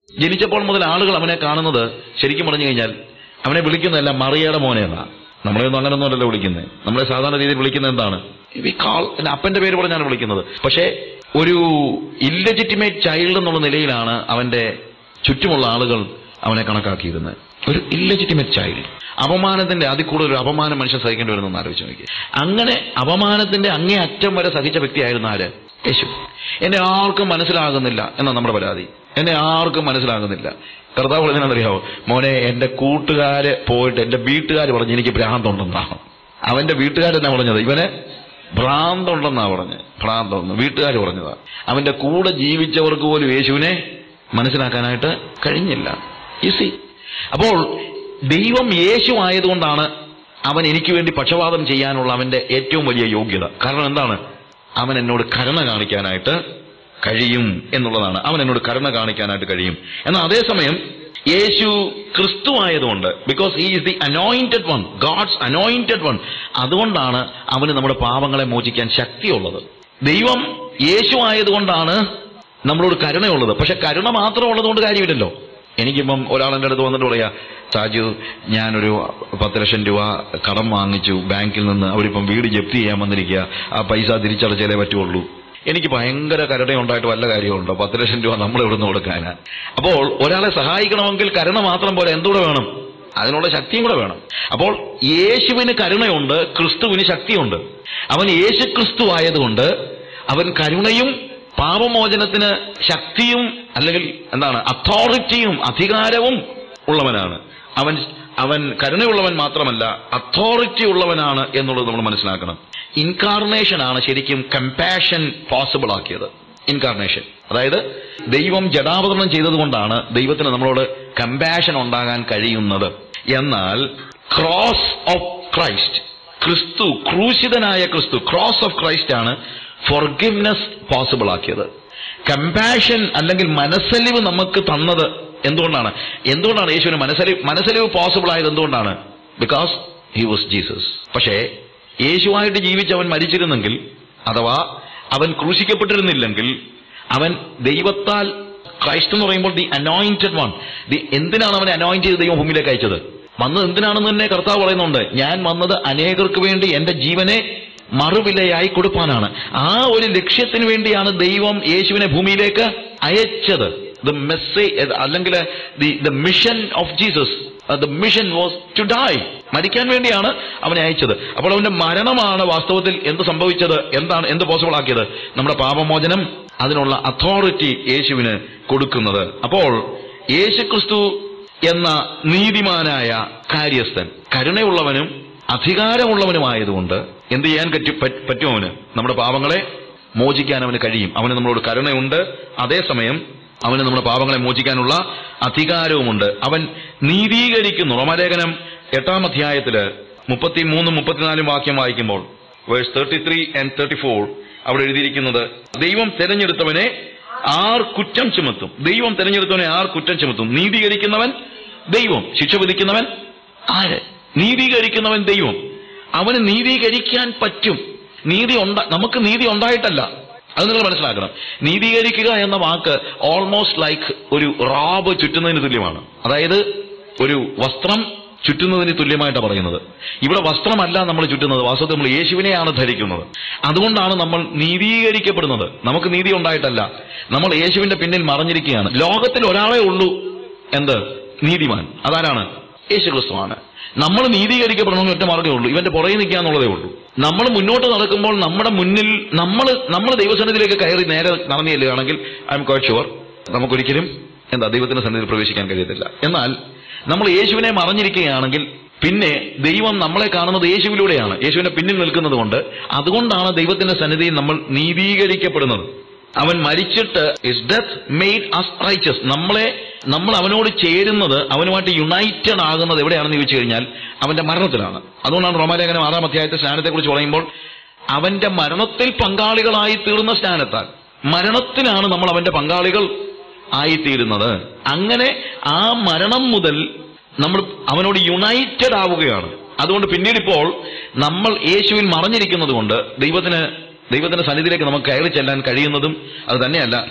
ജനിച്ചപ്പോൾ മുതൽ ആളുകൾ അവനെ കാണുന്നത് ശരിക്കും പറഞ്ഞു കഴിഞ്ഞാൽ അവനെ വിളിക്കുന്നതല്ല മറിയയുടെ മോനെ എന്നാ നമ്മളെയൊന്നും അങ്ങനൊന്നും അല്ലല്ലോ വിളിക്കുന്നത് നമ്മളെ സാധാരണ രീതിയിൽ വിളിക്കുന്നത് എന്താണ് വി കാൾ എന്റെ അപ്പന്റെ പേര് പറഞ്ഞാണ് വിളിക്കുന്നത് പക്ഷേ ഒരു ഇല്ലജിറ്റിമേറ്റ് ചൈൽഡ് എന്നുള്ള നിലയിലാണ് അവന്റെ ചുറ്റുമുള്ള ആളുകൾ അവനെ കണക്കാക്കിയിരുന്നത് ഒരു ഇല്ലജിറ്റിമേറ്റ് ചൈൽഡ് അപമാനത്തിന്റെ അതിൽ കൂടുതൽ ഒരു അപമാനം മനുഷ്യൻ സഹിക്കേണ്ടി വരുന്നെന്ന് ആലോചിച്ച് നോക്കി അങ്ങനെ അപമാനത്തിന്റെ അങ്ങേ അറ്റം വരെ സഹിച്ച വ്യക്തിയായിരുന്ന ആര് യേശു എന്നെ ആർക്കും മനസ്സിലാകുന്നില്ല എന്നാ നമ്മുടെ പരാതി എന്നെ ആർക്കും മനസ്സിലാകുന്നില്ല കർത്താവ് പറഞ്ഞറിയാവോ മോനെ എന്റെ കൂട്ടുകാര് പോയിട്ട് എന്റെ വീട്ടുകാർ പറഞ്ഞ് എനിക്ക് ഭ്രാന്തുണ്ടെന്നാണ് അവന്റെ വീട്ടുകാരെന്നാ പറഞ്ഞത് ഇവന് ഭ്രാന്തുണ്ടെന്നാ പറഞ്ഞ് ഭ്രാന്തുണ്ടെന്ന് വീട്ടുകാർ പറഞ്ഞതാ അവന്റെ കൂടെ ജീവിച്ചവർക്ക് പോലും യേശുവിനെ മനസ്സിലാക്കാനായിട്ട് കഴിഞ്ഞില്ല ഈസി അപ്പോൾ ദൈവം യേശു ആയതുകൊണ്ടാണ് അവൻ എനിക്ക് വേണ്ടി പക്ഷപാതം ചെയ്യാനുള്ള അവന്റെ ഏറ്റവും വലിയ യോഗ്യത കാരണം എന്താണ് അവൻ എന്നോട് കരുണ കാണിക്കാനായിട്ട് കഴിയും എന്നുള്ളതാണ് അവൻ എന്നോട് കരുണ കാണിക്കാനായിട്ട് കഴിയും എന്നാൽ അതേസമയം യേശു ക്രിസ്തു ആയതുകൊണ്ട് because he is the anointed one God's anointed one അതുകൊണ്ടാണ് അവന് നമ്മുടെ പാപങ്ങളെ മോചിക്കാൻ ശക്തിയുള്ളത് ദൈവം യേശു ആയതുകൊണ്ടാണ് നമ്മളോട് കരുണയുള്ളത് പക്ഷെ കരുണ മാത്രം ഉള്ളതുകൊണ്ട് കാര്യമില്ലല്ലോ എനിക്കിപ്പം ഒരാൾ എൻ്റെ അടുത്ത് വന്നിട്ട് പറയാ സാജു ഞാനൊരു പത്ത് ലക്ഷം രൂപ കടം വാങ്ങിച്ചു ബാങ്കിൽ നിന്ന് അവരിപ്പം വീട് ജപ്തി ചെയ്യാൻ വന്നിരിക്കുക ആ പൈസ തിരിച്ചടച്ചാലേ പറ്റുള്ളൂ എനിക്ക് ഭയങ്കര കരുണയുണ്ടായിട്ട് വല്ല കാര്യമുണ്ടോ പത്ത് ലക്ഷം രൂപ നമ്മൾ ഇവിടുന്ന് കൊടുക്കാനാ അപ്പോൾ ഒരാളെ സഹായിക്കണമെങ്കിൽ കരുണ മാത്രം പോലെ എന്തുകൂടെ വേണം അതിനുള്ള ശക്തിയും കൂടെ വേണം അപ്പോൾ യേശുവിന് കരുണയുണ്ട് ക്രിസ്തുവിന് ശക്തിയുണ്ട് അവൻ യേശു ക്രിസ്തു ആയതുകൊണ്ട് അവൻ കരുണയും പാപമോചനത്തിന് ശക്തിയും അല്ലെങ്കിൽ എന്താണ് അതോറിറ്റിയും അധികാരവും ഉള്ളവനാണ് അവൻ അവൻ കരുണയുള്ളവൻ മാത്രമല്ല അതോറിറ്റി ഉള്ളവനാണ് എന്നുള്ളത് നമ്മൾ മനസ്സിലാക്കണം ഇൻകാർണേഷൻ ആണ് ശരിക്കും കമ്പാഷൻ പോസിബിൾ ആക്കിയത് ഇൻകാർണേഷൻ അതായത് ദൈവം ജഡാവതരണം ചെയ്തതുകൊണ്ടാണ് ദൈവത്തിന് നമ്മളോട് കമ്പാഷൻ ഉണ്ടാകാൻ കഴിയുന്നത് എന്നാൽ ക്രോസ് ഓഫ് ക്രൈസ്റ്റ് ക്രിസ്തു ക്രൂശിതനായ ക്രിസ്തു ക്രോസ് ഓഫ് ക്രൈസ്റ്റ് ആണ് ഫോർഗിവ്നെസ് പോസിബിൾ ആക്കിയത് കമ്പാഷൻ അല്ലെങ്കിൽ മനസ്സലിവ് നമുക്ക് തന്നത് എന്തുകൊണ്ടാണ് എന്തുകൊണ്ടാണ് യേശുവിന് മനസ്സലിവ് മനസ്സലിവ് പോസിബിൾ ആയത് എന്തുകൊണ്ടാണ് ബിക്കോസ് ഹി വാസ് ജീസസ് പക്ഷേ യേശുവായിട്ട് ജീവിച്ച് അവൻ മരിച്ചിരുന്നെങ്കിൽ അഥവാ അവൻ ക്രൂശിക്കപ്പെട്ടിരുന്നില്ലെങ്കിൽ അവൻ ദൈവത്താൽ ക്രൈസ്റ്റ് എന്ന് പറയുമ്പോൾ ദി അനോയിന്റഡ് വൺ ദി എന്തിനാണ് അവനെ അനോയിന്റ് ചെയ്ത് ദൈവം ഭൂമിയിലേക്ക് അയച്ചത് വന്നത് എന്തിനാണെന്ന് തന്നെ കർത്താവ് പറയുന്നുണ്ട് ഞാൻ വന്നത് അനേകർക്ക് വേണ്ടി എന്റെ ജീവനെ മറുവിലയായി കൊടുപ്പാനാണ് ആ ഒരു ലക്ഷ്യത്തിന് വേണ്ടിയാണ് ദൈവം യേശുവിനെ ഭൂമിയിലേക്ക് അയച്ചത് ദ മെസ്സേജ് അല്ലെങ്കിൽ the the mission of Jesus the mission was to die മരിക്കാൻ വേണ്ടിയാണ് അവനെ അയച്ചത് അപ്പോൾ അവന്റെ മരണമാണ് വാസ്തവത്തിൽ എന്ത് സംഭവിച്ചത് എന്താണ് എന്ത് പോസിബിൾ ആക്കിയത് നമ്മുടെ പാപമോചനം അതിനുള്ള അതോറിറ്റി യേശുവിന് കൊടുക്കുന്നത് അപ്പോൾ യേശുക്രിസ്തു എന്ന നീതിമാനായ കാര്യസ്ഥൻ കരുണയുള്ളവനും അധികാരമുള്ളവനുമായതുകൊണ്ട് എന്ത് ചെയ്യാൻ പറ്റും പറ്റും അവന് നമ്മുടെ പാപങ്ങളെ മോചിക്കാൻ അവന് കഴിയും അവന് നമ്മളോട് കരുണയുണ്ട് അതേസമയം അവന് നമ്മുടെ പാപങ്ങളെ മോചിക്കാനുള്ള അധികാരവുമുണ്ട് അവൻ നീതീകരിക്കുന്നു റോമാലേഖനം എട്ടാം അധ്യായത്തില് മുപ്പത്തി മൂന്നും മുപ്പത്തിനാലും വാക്യം വായിക്കുമ്പോൾ verse thirty three and thirty four അവിടെ എഴുതിയിരിക്കുന്നത് ദൈവം തെരഞ്ഞെടുത്തവനെ ആർ കുറ്റം ചുമത്തും ദൈവം തെരഞ്ഞെടുത്തവനെ ആർ കുറ്റം ചുമത്തും നീതീകരിക്കുന്നവൻ ദൈവം ശിക്ഷ വിധിക്കുന്നവൻ ആര് നീതീകരിക്കുന്നവൻ ദൈവം അവന് നീതീകരിക്കാൻ പറ്റും നീതി ഉണ്ട നമുക്ക് നീതി ഉണ്ടായിട്ടല്ല അത് നിങ്ങൾ മനസ്സിലാക്കണം നീതീകരിക്കുക എന്ന വാക്ക് ഓൾമോസ്റ്റ് ലൈക്ക് ഒരു റാബ് ചുറ്റുന്നതിന് തുല്യമാണ് അതായത് ഒരു വസ്ത്രം ചുറ്റുന്നതിന് തുല്യമായിട്ടാണ് പറയുന്നത് ഇവിടെ വസ്ത്രമല്ല നമ്മൾ ചുറ്റുന്നത് വാസ്തവത്തിൽ നമ്മൾ യേശുവിനെയാണ് ധരിക്കുന്നത് അതുകൊണ്ടാണ് നമ്മൾ നീതീകരിക്കപ്പെടുന്നത് നമുക്ക് നീതി ഉണ്ടായിട്ടല്ല നമ്മൾ യേശുവിന്റെ പിന്നിൽ മറഞ്ഞിരിക്കുകയാണ് ലോകത്തിൽ ഒരാളെ ഉള്ളൂ എന്ത് നീതിമാൻ അതാരാണ് യേശു ക്രിസ്തുവാണ് നമ്മൾ നീതീകരിക്കപ്പെടണമെന്ന് ഒറ്റ മാർഗ്ഗമേ ഉള്ളൂ ഇവന്റെ പുറകെ നിൽക്കുക എന്നുള്ളതേ ഉള്ളൂ നമ്മൾ മുന്നോട്ട് നടക്കുമ്പോൾ നമ്മുടെ മുന്നിൽ നമ്മൾ നമ്മൾ ദൈവസന്നിധിയിലേക്ക് കയറി നേരെ നടന്നു ചെല്ലുകയാണെങ്കിൽ ഐ എം ക്വൈറ്റ് ഷുവർ നമുക്കൊരിക്കലും എന്താ ദൈവത്തിന്റെ സന്നിധിയിൽ പ്രവേശിക്കാൻ കഴിയത്തില്ല എന്നാൽ നമ്മൾ യേശുവിനെ മറഞ്ഞിരിക്കുകയാണെങ്കിൽ പിന്നെ ദൈവം നമ്മളെ കാണുന്നത് യേശുവിലൂടെയാണ് യേശുവിന്റെ പിന്നിൽ നിൽക്കുന്നത് കൊണ്ട് അതുകൊണ്ടാണ് ദൈവത്തിന്റെ സന്നിധിയിൽ നമ്മൾ നീതീകരിക്കപ്പെടുന്നത് അവൻ മരിച്ചിട്ട് is death made us righteous നമ്മളെ നമ്മൾ അവനോട് ചേരുന്നത് അവനുമായിട്ട് യുണൈറ്റഡ് ആകുന്നത് എവിടെയാണെന്ന് ചോദിച്ചു കഴിഞ്ഞാൽ അവന്റെ മരണത്തിലാണ് അതുകൊണ്ടാണ് റോമാലേഖനം ആറാം അധ്യായത്തെ സ്നാനത്തെക്കുറിച്ച് പറയുമ്പോൾ അവന്റെ മരണത്തിൽ പങ്കാളികളായി തീർന്ന സ്നാനത്താൽ മരണത്തിനാണ് നമ്മൾ അവന്റെ പങ്കാളികൾ ആയിത്തീരുന്നത് അങ്ങനെ ആ മരണം മുതൽ നമ്മൾ അവനോട് യുണൈറ്റഡ് ആവുകയാണ് അതുകൊണ്ട് പിന്നീട് ഇപ്പോൾ നമ്മൾ യേശുവിൽ മറഞ്ഞിരിക്കുന്നത് കൊണ്ട് ദൈവത്തിന് ദൈവത്തിന്റെ സന്നിധിയിലേക്ക് നമുക്ക് കയറി ചെല്ലാൻ കഴിയുന്നതും അത് തന്നെയല്ല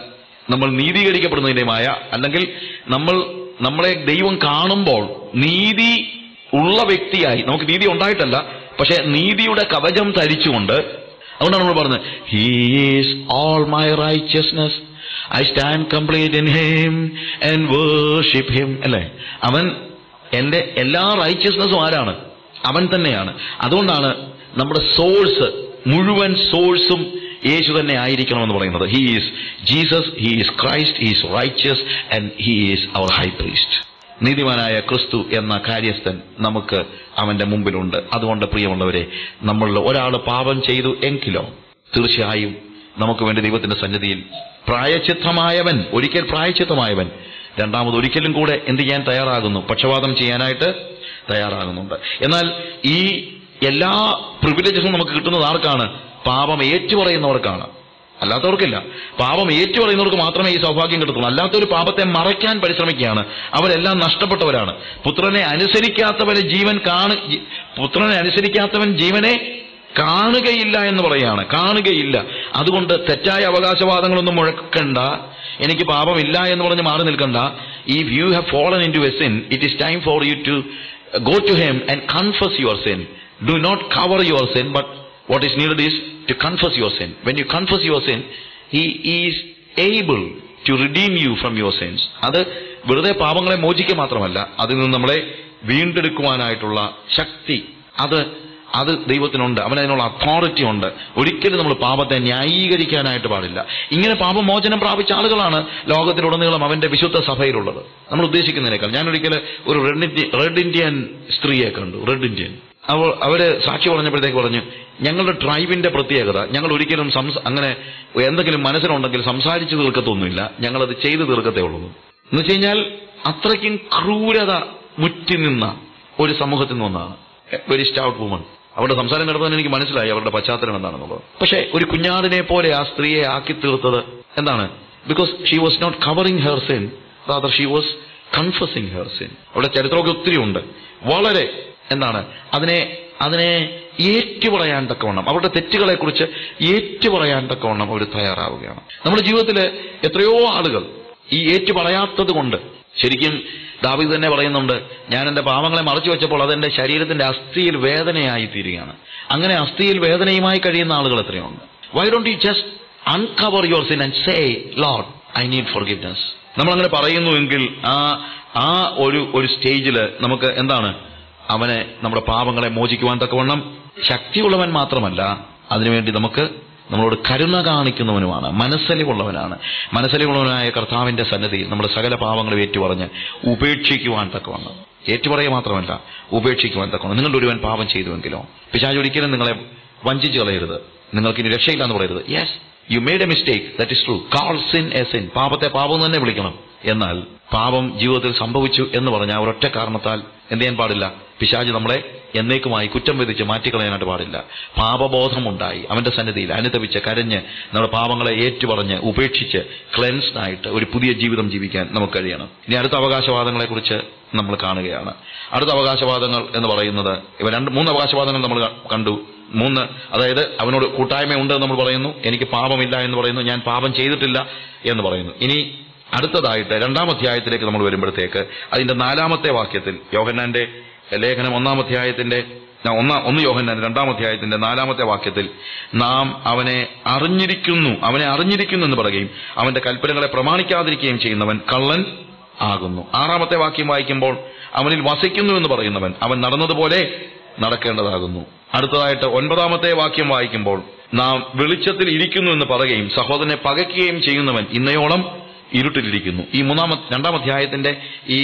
നമ്മൾ നീതീകരിക്കപ്പെടുന്നതിന്റെയുമായ അല്ലെങ്കിൽ നമ്മൾ നമ്മളെ ദൈവം കാണുമ്പോൾ നീതി ഉള്ള വ്യക്തിയായി നമുക്ക് നീതി ഉണ്ടായിട്ടല്ല പക്ഷെ നീതിയുടെ കവചം ധരിച്ചുകൊണ്ട് അതുകൊണ്ടാണ് നമ്മൾ പറഞ്ഞത് he is all my righteousness I stand complete in him and worship him അല്ലേ അവൻ എന്റെ എല്ലാ റൈച്ചസ്നസ്സും ആരാണ് അവൻ തന്നെയാണ് അതുകൊണ്ടാണ് നമ്മുടെ സോഴ്സ് മുഴുവൻ സോഴ്സും യേശു തന്നെ ആയിരിക്കണമെന്ന് പറയുന്നത് he is Jesus he is Christ he is righteous and he is our high priest നീതിമാനായ ക്രിസ്തു എന്ന കാര്യസ്ഥൻ നമുക്ക് അവന്റെ മുമ്പിലുണ്ട് അതുകൊണ്ട് പ്രിയമുള്ളവരെ നമ്മളിൽ ഒരാൾ പാപം ചെയ്തു എങ്കിലോ തീർച്ചയായും നമുക്ക് വേണ്ടി ദൈവത്തിന്റെ സന്നിധിയിൽ പ്രായച്ചിത്തമായവൻ ഒരിക്കൽ പ്രായച്ചിത്തമായവൻ രണ്ടാമത് ഒരിക്കലും കൂടെ എന്ത് ചെയ്യാൻ തയ്യാറാകുന്നു പക്ഷപാതം ചെയ്യാനായിട്ട് തയ്യാറാകുന്നുണ്ട് എന്നാൽ ഈ എല്ലാ പ്രിവിലേജസും നമുക്ക് കിട്ടുന്നത് ആർക്കാണ് പാപം ഏറ്റുപറയുന്നവർക്കാണ് അല്ലാത്തവർക്കില്ല പാപം ഏറ്റുപറയുന്നവർക്ക് മാത്രമേ ഈ സൗഭാഗ്യം കിട്ടത്തുള്ളൂ അല്ലാത്തൊരു പാപത്തെ മറയ്ക്കാൻ പരിശ്രമിക്കുകയാണ് അവരെല്ലാം നഷ്ടപ്പെട്ടവരാണ് പുത്രനെ അനുസരിക്കാത്തവരെ ജീവൻ കാണു ജി- പുത്രനെ അനുസരിക്കാത്തവൻ ജീവനെ കാണുകയില്ല എന്ന് പറയാണ് കാണുകയില്ല അതുകൊണ്ട് തെറ്റായ അവകാശവാദങ്ങളൊന്നും മുഴക്കണ്ട എനിക്ക് പാപമില്ല എന്ന് പറഞ്ഞ് മാറി നിൽക്കണ്ട if you have fallen into a sin it is time for you to go to him and confess your sin do not cover your sin but what is needed is to confess your sin. When you confess your sin, He is able to redeem you from your sins. അത് വെറുതെ പാപങ്ങളെ മോചിക്കുക മാത്രമല്ല അതിൽ നിന്ന് നമ്മളെ വീണ്ടെടുക്കുവാനായിട്ടുള്ള ശക്തി അത് അത് ദൈവത്തിനുണ്ട് അവന് അതിനുള്ള അതോറിറ്റി ഉണ്ട് ഒരിക്കലും നമ്മൾ പാപത്തെ ന്യായീകരിക്കാനായിട്ട് പാടില്ല ഇങ്ങനെ പാപമോചനം പ്രാപിച്ച ആളുകളാണ് ലോകത്തിലുടനീളം അവന്റെ വിശുദ്ധ സഭയിലുള്ളത് നമ്മൾ ഉദ്ദേശിക്കുന്നതിനേക്കാൾ ഞാൻ ഒരിക്കൽ ഒരു റെഡ് ഇന്ത്യ റെഡ് ഇന്ത്യൻ സ്ത്രീയെ കണ്ടു റെഡ് ഇന്ത്യൻ അവൾ അവര് സാക്ഷി പറഞ്ഞപ്പോഴത്തേക്ക് പറഞ്ഞു ഞങ്ങളുടെ ട്രൈബിന്റെ പ്രത്യേകത ഞങ്ങൾ ഒരിക്കലും സംസ അങ്ങനെ എന്തെങ്കിലും മനസ്സിലുണ്ടെങ്കിൽ സംസാരിച്ചു തീർക്കത്തൊന്നുമില്ല ഞങ്ങളത് ചെയ്തു തീർക്കത്തേ ഉള്ളൂ എന്ന് വെച്ച് കഴിഞ്ഞാൽ അത്രയ്ക്കും ക്രൂരത മുറ്റി നിന്ന ഒരു സമൂഹത്തിൽ നിന്നൊന്നാണ് വെരി സ്റ്റൗട്ട് വുമൺ അവരുടെ സംസാരം കേട്ടപ്പോൾ എനിക്ക് മനസ്സിലായി അവരുടെ പശ്ചാത്തലം എന്താണെന്നുള്ളത് പക്ഷേ ഒരു കുഞ്ഞാടിനെ പോലെ ആ സ്ത്രീയെ ആക്കി തീർത്തത് എന്താണ് because she was not covering her sin rather she was confessing her sin അവിടെ ചരിത്രമൊക്കെ ഒത്തിരി ഉണ്ട് വളരെ എന്താണ് അതിനെ അതിനെ ഏറ്റുപറയാൻ തക്കവണ്ണം അവരുടെ തെറ്റുകളെ കുറിച്ച് ഏറ്റുപറയാൻ തക്കവണ്ണം അവർ തയ്യാറാവുകയാണ് നമ്മുടെ ജീവിതത്തിൽ എത്രയോ ആളുകൾ ഈ ഏറ്റുപറയാത്തത് കൊണ്ട് ശരിക്കും ദാവീദ് തന്നെ പറയുന്നുണ്ട് ഞാൻ എന്റെ പാവങ്ങളെ മറച്ചു വെച്ചപ്പോൾ അതെന്റെ ശരീരത്തിന്റെ അസ്ഥിയിൽ വേദനയായി തീരുകയാണ് അങ്ങനെ അസ്ഥിയിൽ വേദനയുമായി കഴിയുന്ന ആളുകൾ എത്രയുണ്ട് why don't you just uncover your sin and say Lord I need forgiveness നമ്മൾ അങ്ങനെ പറയുന്നുവെങ്കിൽ ആ ആ ഒരു ഒരു സ്റ്റേജിൽ നമുക്ക് എന്താണ് അവനെ നമ്മുടെ പാപങ്ങളെ മോചിക്കുവാൻ തക്കവണ്ണം ശക്തിയുള്ളവൻ മാത്രമല്ല അതിനുവേണ്ടി നമുക്ക് നമ്മളോട് കരുണ കാണിക്കുന്നവനുമാണ് മനസ്സലിവുള്ളവനാണ് മനസ്സലിവുള്ളവനായ കർത്താവിന്റെ സന്നിധിയിൽ നമ്മുടെ സകല പാപങ്ങളും ഏറ്റുപറഞ്ഞ് ഉപേക്ഷിക്കുവാൻ തക്കവണ്ണം ഏറ്റുപറയുക മാത്രമല്ല ഉപേക്ഷിക്കുവാൻ തക്കവണ്ണം നിങ്ങളുടെ ഒരുവൻ പാപം ചെയ്തുവെങ്കിലോ പിശാജ് ഒരിക്കലും നിങ്ങളെ വഞ്ചിച്ച് കളയരുത് നിങ്ങൾക്ക് ഇനി രക്ഷയില്ല എന്ന് പറയരുത് yes you made a mistake that is true call sin a sin പാപത്തെ പാപം തന്നെ വിളിക്കണം എന്നാൽ പാപം ജീവിതത്തിൽ സംഭവിച്ചു എന്ന് പറഞ്ഞ ആ ഒരൊറ്റ കാരണത്താൽ എന്ത് ചെയ്യാൻ പാടില്ല പിശാജ് നമ്മളെ എന്നേക്കുമായി കുറ്റം വിധിച്ച് മാറ്റിക്കളയാനായിട്ട് പാടില്ല പാപബോധമുണ്ടായി അവന്റെ സന്നിധിയിൽ അനുതപിച്ച് കരഞ്ഞ് നമ്മുടെ പാപങ്ങളെ ഏറ്റുപറഞ്ഞ് ഉപേക്ഷിച്ച് ക്ലെൻസ്ഡ് ആയിട്ട് ഒരു പുതിയ ജീവിതം ജീവിക്കാൻ നമുക്ക് കഴിയണം ഇനി അടുത്ത അവകാശവാദങ്ങളെ കുറിച്ച് നമ്മൾ കാണുകയാണ് അടുത്ത അവകാശവാദങ്ങൾ എന്ന് പറയുന്നത് ഇവ രണ്ട് മൂന്ന് അവകാശവാദങ്ങൾ നമ്മൾ കണ്ടു മൂന്ന് അതായത് അവനോട് കൂട്ടായ്മയുണ്ട് എന്ന് നമ്മൾ പറയുന്നു എനിക്ക് പാപമില്ല എന്ന് പറയുന്നു ഞാൻ പാപം ചെയ്തിട്ടില്ല എന്ന് പറയുന്നു ഇനി അടുത്തതായിട്ട് രണ്ടാം അധ്യായത്തിലേക്ക് നമ്മൾ വരുമ്പോഴത്തേക്ക് അതിന്റെ നാലാമത്തെ വാക്യത്തിൽ യോഹന്നാന്റെ ലേഖനം ഒന്നാം അധ്യായത്തിന്റെ ആ, ഒന്നാം ഒന്ന് യോഹന്നാൻ രണ്ടാം അധ്യായത്തിന്റെ നാലാമത്തെ വാക്യത്തിൽ നാം അവനെ അറിഞ്ഞിരിക്കുന്നു അവനെ അറിഞ്ഞിരിക്കുന്നു എന്ന് പറയുകയും അവന്റെ കൽപ്പനകളെ പ്രമാണിക്കാതിരിക്കുകയും ചെയ്യുന്നവൻ കള്ളൻ ആകുന്നു ആറാമത്തെ വാക്യം വായിക്കുമ്പോൾ അവനിൽ വസിക്കുന്നു എന്ന് പറയുന്നവൻ അവൻ നടന്നതുപോലെ നടക്കേണ്ടതാകുന്നു അടുത്തതായിട്ട് ഒൻപതാമത്തെ വാക്യം വായിക്കുമ്പോൾ നാം വെളിച്ചത്തിൽ ഇരിക്കുന്നു എന്ന് പറയുകയും സഹോദരനെ പകയ്ക്കുകയും ചെയ്യുന്നവൻ ഇന്നയോളം ഇരുട്ടിലിരിക്കുന്നു ഈ മൂന്നാമ രണ്ടാം അധ്യായത്തിന്റെ ഈ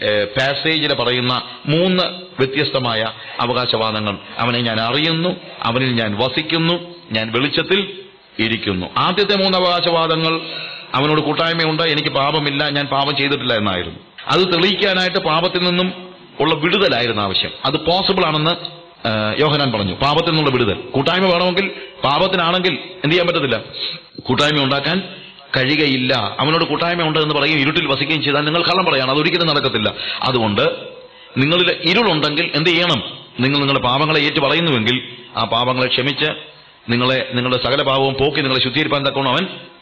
പാസേജിൽ പറയുന്ന മൂന്ന് വ്യത്യസ്തമായ അവകാശവാദങ്ങൾ അവനെ ഞാൻ അറിയുന്നു അവനിൽ ഞാൻ വസിക്കുന്നു ഞാൻ വെളിച്ചത്തിൽ ഇരിക്കുന്നു ആദ്യത്തെ മൂന്ന് അവകാശവാദങ്ങൾ അവനോട് കൂട്ടായ്മയുണ്ട് എനിക്ക് പാപമില്ല ഞാൻ പാപം ചെയ്തിട്ടില്ല എന്നായിരുന്നു അത് തെളിയിക്കാനായിട്ട് പാപത്തിൽ നിന്നും ഉള്ള വിടുതലായിരുന്നു ആവശ്യം അത് പോസിബിൾ ആണെന്ന് ആ, യോഹനാൻ പറഞ്ഞു പാപത്തിൽ നിന്നുള്ള വിടുതൽ കൂട്ടായ്മ വേണമെങ്കിൽ പാപത്തിനാണെങ്കിൽ എന്ത് ചെയ്യാൻ പറ്റത്തില്ല കൂട്ടായ്മ ഉണ്ടാക്കാൻ കഴിയുകയില്ല അവനോട് കൂട്ടായ്മ ഉണ്ട് എന്ന് പറയും ഇരുട്ടിൽ വസിക്കുകയും ചെയ്താൽ നിങ്ങൾ കള്ളം പറയാണ് അതൊരിക്കലും നടക്കത്തില്ല അതുകൊണ്ട് നിങ്ങളിൽ ഇരുളുണ്ടെങ്കിൽ എന്ത് ചെയ്യണം നിങ്ങൾ നിങ്ങളുടെ പാപങ്ങളെ ഏറ്റു പറയുന്നുവെങ്കിൽ ആ പാപങ്ങളെ ക്ഷമിച്ച് നിങ്ങളെ നിങ്ങളുടെ സകല പാപവും പോക്കി നിങ്ങളെ ശുദ്ധീകരിപ്പാൻ തക്കണം അവൻ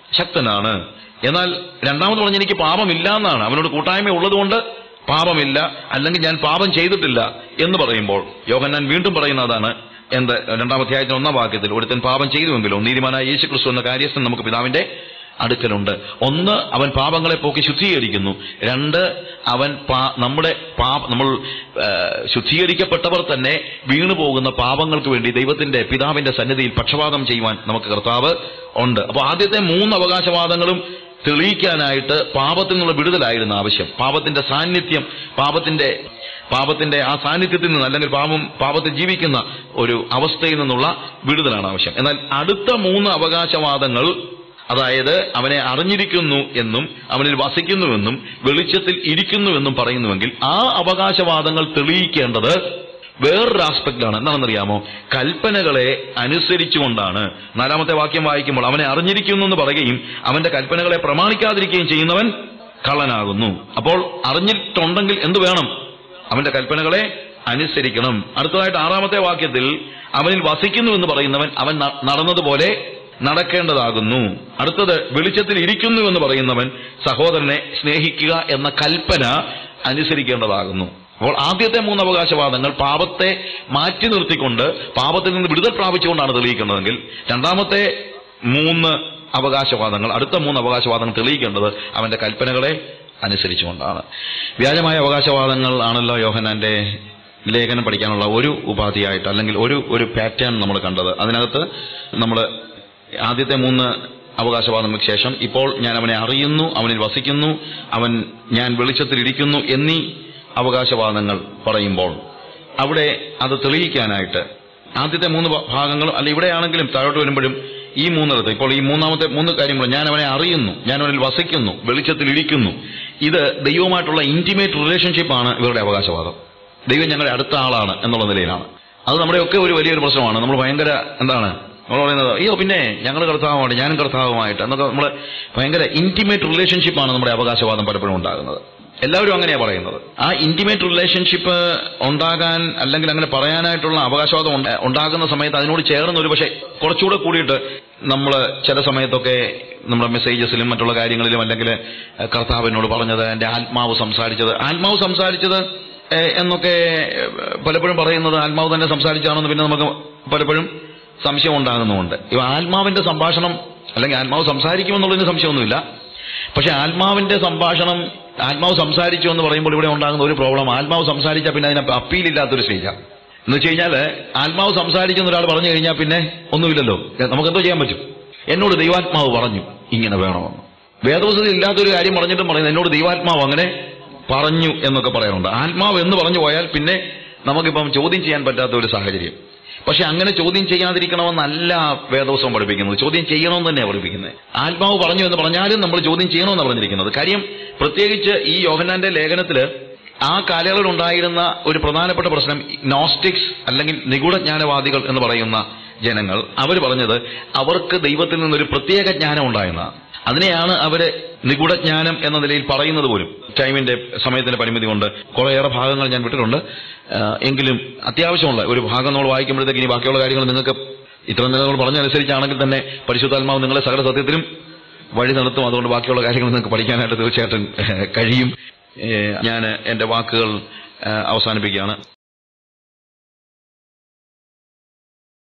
ശക്തനാണ് എന്നാൽ രണ്ടാമത് പറഞ്ഞ എനിക്ക് പാപമില്ല എന്നാണ് അവനോട് കൂട്ടായ്മ ഉള്ളതുകൊണ്ട് പാപമില്ല അല്ലെങ്കിൽ ഞാൻ പാപം ചെയ്തിട്ടില്ല എന്ന് പറയുമ്പോൾ യോഹന്നാൻ വീണ്ടും പറയുന്നതാണ് എന്ത് രണ്ടാം അധ്യായത്തിന് ഒന്നാം വാക്യത്തിൽ ഒരുത്തൻ പാപം ചെയ്തുവെങ്കിലോ നീതിമാനായ യേശു ക്രിസ്തു എന്ന കാര്യസ്ഥൻ നമുക്ക് പിതാവിന്റെ അടുക്കലുണ്ട് ഒന്ന് അവൻ പാപങ്ങളെ പോക്കി ശുദ്ധീകരിക്കുന്നു രണ്ട് അവൻ പാ- നമ്മുടെ പാ നമ്മൾ ആ, ശുദ്ധീകരിക്കപ്പെട്ടവർ തന്നെ വീണു പോകുന്ന പാപങ്ങൾക്ക് വേണ്ടി ദൈവത്തിന്റെ പിതാവിന്റെ സന്നിധിയിൽ പക്ഷപാതം ചെയ്യുവാൻ നമുക്ക് കർത്താവ് ഉണ്ട് അപ്പോൾ ആദ്യത്തെ മൂന്ന് അവകാശവാദങ്ങളും തെളിയിക്കാനായിട്ട് പാപത്തിൽ നിന്നുള്ള വിടുതലായിരുന്നു ആവശ്യം പാപത്തിന്റെ സാന്നിധ്യം പാപത്തിന്റെ പാപത്തിന്റെ ആ സാന്നിധ്യത്തിൽ നിന്ന് അല്ലെങ്കിൽ പാപം പാപത്തിൽ ജീവിക്കുന്ന ഒരു അവസ്ഥയിൽ നിന്നുള്ള വിടുതലാണ് ആവശ്യം എന്നാൽ അടുത്ത മൂന്ന് അവകാശവാദങ്ങൾ അതായത് അവനെ അറിഞ്ഞിരിക്കുന്നു എന്നും അവനിൽ വസിക്കുന്നുവെന്നും വെളിച്ചത്തിൽ ഇരിക്കുന്നുവെന്നും പറയുന്നുവെങ്കിൽ ആ അവകാശവാദങ്ങൾ തെളിയിക്കേണ്ടത് വേറൊരു ആസ്പെക്റ്റാണ് എന്താണെന്നറിയാമോ കൽപ്പനകളെ അനുസരിച്ചുകൊണ്ടാണ് നാലാമത്തെ വാക്യം വായിക്കുമ്പോൾ അവനെ അറിഞ്ഞിരിക്കുന്നു എന്ന് പറയുകയും അവന്റെ കൽപ്പനകളെ പ്രമാണിക്കാതിരിക്കുകയും ചെയ്യുന്നവൻ കള്ളനാകുന്നു അപ്പോൾ അറിഞ്ഞിട്ടുണ്ടെങ്കിൽ എന്ത് വേണം അവന്റെ കൽപ്പനകളെ അനുസരിക്കണം അടുത്തതായിട്ട് ആറാമത്തെ വാക്യത്തിൽ അവനിൽ വസിക്കുന്നു എന്ന് പറയുന്നവൻ അവൻ ന- നടന്നതുപോലെ നടക്കേണ്ടതാകുന്നു അടുത്തത് വെളിച്ചത്തിൽ ഇരിക്കുന്നു എന്ന് പറയുന്നവൻ സഹോദരനെ സ്നേഹിക്കുക എന്ന കൽപ്പന അനുസരിക്കേണ്ടതാകുന്നു അപ്പോൾ ആദ്യത്തെ മൂന്ന് അവകാശവാദങ്ങൾ പാപത്തെ മാറ്റി നിർത്തിക്കൊണ്ട് പാപത്തിൽ നിന്ന് വിടുതൽ പ്രാപിച്ചുകൊണ്ടാണ് തെളിയിക്കേണ്ടതെങ്കിൽ രണ്ടാമത്തെ മൂന്ന് അവകാശവാദങ്ങൾ അടുത്ത മൂന്ന് അവകാശവാദങ്ങൾ തെളിയിക്കേണ്ടത് അവന്റെ കൽപ്പനകളെ അനുസരിച്ചുകൊണ്ടാണ് വ്യാജമായ അവകാശവാദങ്ങൾ ആണല്ലോ യോഹനാന്റെ ലേഖനം പഠിക്കാനുള്ള ഒരു ഉപാധിയായിട്ട് അല്ലെങ്കിൽ ഒരു ഒരു പാറ്റേൺ നമ്മൾ കണ്ടത് അതിനകത്ത് നമ്മൾ ആദ്യത്തെ മൂന്ന് അവകാശവാദങ്ങൾക്ക് ശേഷം ഇപ്പോൾ ഞാൻ അവനെ അറിയുന്നു അവനിൽ വസിക്കുന്നു അവൻ ഞാൻ വെളിച്ചത്തിലിരിക്കുന്നു എന്നീ അവകാശവാദങ്ങൾ പറയുമ്പോൾ അവിടെ അത് തെളിയിക്കാനായിട്ട് ആദ്യത്തെ മൂന്ന് ഭ- ഭാഗങ്ങളും അല്ല ഇവിടെയാണെങ്കിലും താഴോട്ട് വരുമ്പോഴും ഈ മൂന്നിടത്ത് ഇപ്പോൾ ഈ മൂന്നാമത്തെ മൂന്ന് കാര്യങ്ങൾ ഞാൻ അവനെ അറിയുന്നു ഞാൻ അവനിൽ വസിക്കുന്നു വെളിച്ചത്തിൽ ഇരിക്കുന്നു ഇത് ദൈവവുമായിട്ടുള്ള ഇന്റിമേറ്റ് റിലേഷൻഷിപ്പാണ് ഇവരുടെ അവകാശവാദം ദൈവം ഞങ്ങളുടെ അടുത്ത ആളാണ് എന്നുള്ള നിലയിലാണ് അത് നമ്മുടെയൊക്കെ ഒരു വലിയൊരു പ്രശ്നമാണ് നമ്മൾ ഭയങ്കര എന്താണ് നമ്മൾ പറയുന്നത് അയ്യോ പിന്നെ ഞങ്ങൾ കർത്താവുമായിട്ട് ഞാനും കർത്താവുമായിട്ട് എന്നൊക്കെ നമ്മൾ ഭയങ്കര ഇന്റിമേറ്റ് റിലേഷൻഷിപ്പാണ് നമ്മുടെ അവകാശവാദം പലപ്പോഴും ഉണ്ടാകുന്നത് എല്ലാവരും അങ്ങനെയാണ് പറയുന്നത് ആ ഇന്റിമേറ്റ് റിലേഷൻഷിപ്പ് ഉണ്ടാകാൻ അല്ലെങ്കിൽ അങ്ങനെ പറയാനായിട്ടുള്ള അവകാശവാദം ഉണ്ട- ഉണ്ടാകുന്ന സമയത്ത് അതിനോട് ചേർന്ന് ഒരു പക്ഷേ കുറച്ചുകൂടെ കൂടിയിട്ട് നമ്മൾ ചില സമയത്തൊക്കെ നമ്മുടെ മെസ്സേജസിലും മറ്റുള്ള കാര്യങ്ങളിലും അല്ലെങ്കിൽ ഏഹ്, കർത്താവിനോട് പറഞ്ഞത് എൻ്റെ ആത്മാവ് സംസാരിച്ചത് ആത്മാവ് സംസാരിച്ചത് ഏഹ്, എന്നൊക്കെ ഏഹ്, പലപ്പോഴും പറയുന്നത് ആത്മാവ് തന്നെ സംസാരിച്ചാണെന്ന് പിന്നെ നമുക്ക് പലപ്പോഴും സംശയം ഉണ്ടാകുന്നുമുണ്ട് ഈ ആത്മാവിന്റെ സംഭാഷണം അല്ലെങ്കിൽ ആത്മാവ് സംസാരിക്കുമെന്നുള്ളതിന് സംശയമൊന്നുമില്ല പക്ഷെ ആത്മാവിന്റെ സംഭാഷണം ആത്മാവ് സംസാരിച്ചു എന്ന് പറയുമ്പോൾ ഇവിടെ ഉണ്ടാകുന്ന ഒരു പ്രോബ്ലം ആത്മാവ് സംസാരിച്ചാൽ പിന്നെ അതിന് അപ്പീലില്ലാത്തൊരു സ്റ്റേജാണ് എന്ന് വെച്ച് കഴിഞ്ഞാൽ ആത്മാവ് സംസാരിക്കുന്ന ഒരാൾ പറഞ്ഞു കഴിഞ്ഞാൽ പിന്നെ ഒന്നുമില്ലല്ലോ നമുക്ക് എന്തോ ചെയ്യാൻ പറ്റും എന്നോട് ദൈവാത്മാവ് പറഞ്ഞു ഇങ്ങനെ വേണമെന്ന് വേദവസതി ഇല്ലാത്തൊരു കാര്യം പറഞ്ഞിട്ടും പറയുന്നത് എന്നോട് ദൈവാത്മാവ് അങ്ങനെ പറഞ്ഞു എന്നൊക്കെ പറയാറുണ്ട് ആത്മാവ് എന്ന് പറഞ്ഞു പോയാൽ പിന്നെ നമുക്കിപ്പം ചോദ്യം ചെയ്യാൻ പറ്റാത്ത ഒരു സാഹചര്യം പക്ഷെ അങ്ങനെ ചോദ്യം ചെയ്യാതിരിക്കണമെന്നല്ല വേദോത്സവം പഠിപ്പിക്കുന്നത് ചോദ്യം ചെയ്യണമെന്ന് തന്നെയാണ് പഠിപ്പിക്കുന്നത് ആത്മാവ് പറഞ്ഞു എന്ന് പറഞ്ഞാലും നമ്മൾ ചോദ്യം ചെയ്യണമെന്നാണ് പറഞ്ഞിരിക്കുന്നത് കാര്യം പ്രത്യേകിച്ച് ഈ യോഹന്നാന്റെ ലേഖനത്തില് ആ കാലയളവിൽ ഉണ്ടായിരുന്ന ഒരു പ്രധാനപ്പെട്ട പ്രശ്നം നോസ്റ്റിക്സ് അല്ലെങ്കിൽ നിഗൂഢജ്ഞാനവാദികൾ എന്ന് പറയുന്ന ജനങ്ങൾ അവർ പറഞ്ഞത് അവർക്ക് ദൈവത്തിൽ നിന്നൊരു പ്രത്യേക ജ്ഞാനം ഉണ്ടായെന്നാണ് അതിനെയാണ് അവര് നിഗൂഢജ്ഞാനം എന്ന നിലയിൽ പറയുന്നത് പോലും ടൈമിന്റെ സമയത്തിന്റെ പരിമിതി കൊണ്ട് കുറേയേറെ ഭാഗങ്ങൾ ഞാൻ വിട്ടിട്ടുണ്ട് ആ, എങ്കിലും അത്യാവശ്യമുള്ള ഒരു ഭാഗം നമ്മൾ വായിക്കുമ്പോഴത്തേക്ക് ഇനി ബാക്കിയുള്ള കാര്യങ്ങൾ നിങ്ങൾക്ക് ഇത്ര നേരം നമ്മൾ പറഞ്ഞനുസരിച്ചാണെങ്കിൽ തന്നെ പരിശുദ്ധാത്മാവ് നിങ്ങളെ സകല സത്യത്തിലും വഴി നടത്തും അതുകൊണ്ട് ബാക്കിയുള്ള കാര്യങ്ങൾ നിങ്ങൾക്ക് പഠിക്കാനായിട്ട് തീർച്ചയായിട്ടും ഏഹ്, കഴിയും ഞാൻ എൻ്റെ വാക്കുകൾ ഏഹ്, അവസാനിപ്പിക്കുകയാണ്